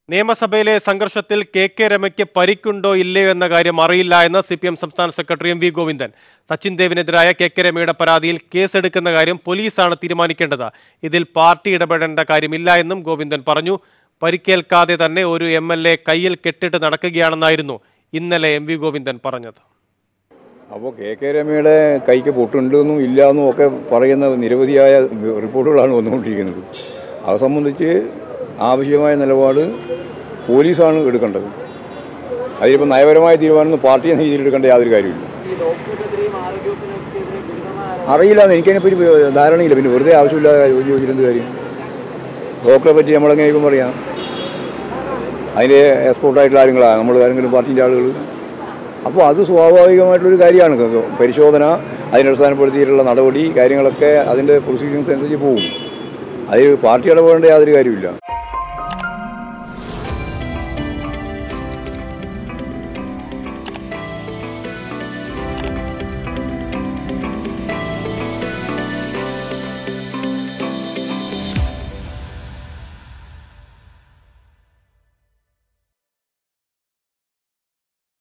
നിയമസഭയിലെ സംഘർഷത്തിൽ K K രമയ്ക്ക് പരിക്കുണ്ടോ ഇല്ലയോ എന്ന കാര്യം അറിയില്ല എന്ന് സി പി എം സംസ്ഥാന സെക്രട്ടറി എം വി ഗോവിന്ദൻ സച്ചിൻ ദേവിനെതിരായ കെ കെ രമയുടെ പരാതിയിൽ കേസെടുക്കുന്ന കാര്യം പോലീസാണ് തീരുമാനിക്കേണ്ടത് ഇതിൽ പാർട്ടി ഇടപെടേണ്ട കാര്യമില്ല എന്നും ഗോവിന്ദൻ പറഞ്ഞു പരിക്കേൽക്കാതെ തന്നെ ഒരു എം എൽ എ കയ്യിൽ കെട്ടിട്ട് നടക്കുകയാണെന്നായിരുന്നു ഇന്നലെ എം വി ഗോവിന്ദൻ പറഞ്ഞത് അപ്പോൾ കെ കെ രമയുടെ കൈക്ക് പൊട്ടുണ്ടെന്നും ഇല്ലയെന്നും ഒക്കെ പറയുന്ന നിരവധിയായ റിപ്പോർട്ടുകളാണ് വന്നുകൊണ്ടിരിക്കുന്നത് അത് സംബന്ധിച്ച് ആവശ്യമായ നിലപാട് പോലീസാണ് എടുക്കേണ്ടത് അതിലിപ്പോൾ നയപരമായ തീരുമാനം പാർട്ടി എന്ന രീതിയിൽ എടുക്കേണ്ട യാതൊരു കാര്യമില്ല അറിയില്ല എന്ന് എനിക്കതിനെപ്പറ്റി ധാരണയില്ല പിന്നെ വെറുതെ ആവശ്യമില്ലാതെ ചോദിച്ചു ചോദിച്ചിട്ട് കാര്യം ഡോക്ടറെ പറ്റി നമ്മളെങ്ങനെ ഇപ്പം പറയാം അതിൻ്റെ എക്സ്പോർട്ടായിട്ടുള്ള കാര്യങ്ങളാണ് നമ്മൾ ആരെങ്കിലും പാർട്ടിൻ്റെ ആളുകൾ അപ്പോൾ അത് സ്വാഭാവികമായിട്ടുള്ളൊരു കാര്യമാണ് പരിശോധന അതിനടിസ്ഥാനപ്പെടുത്തിയിട്ടുള്ള നടപടി കാര്യങ്ങളൊക്കെ അതിൻ്റെ പ്രൊസീജിയേഴ്സ് അനുസരിച്ച് പോകും അതിൽ പാർട്ടി ഇടപെടേണ്ട യാതൊരു കാര്യമില്ല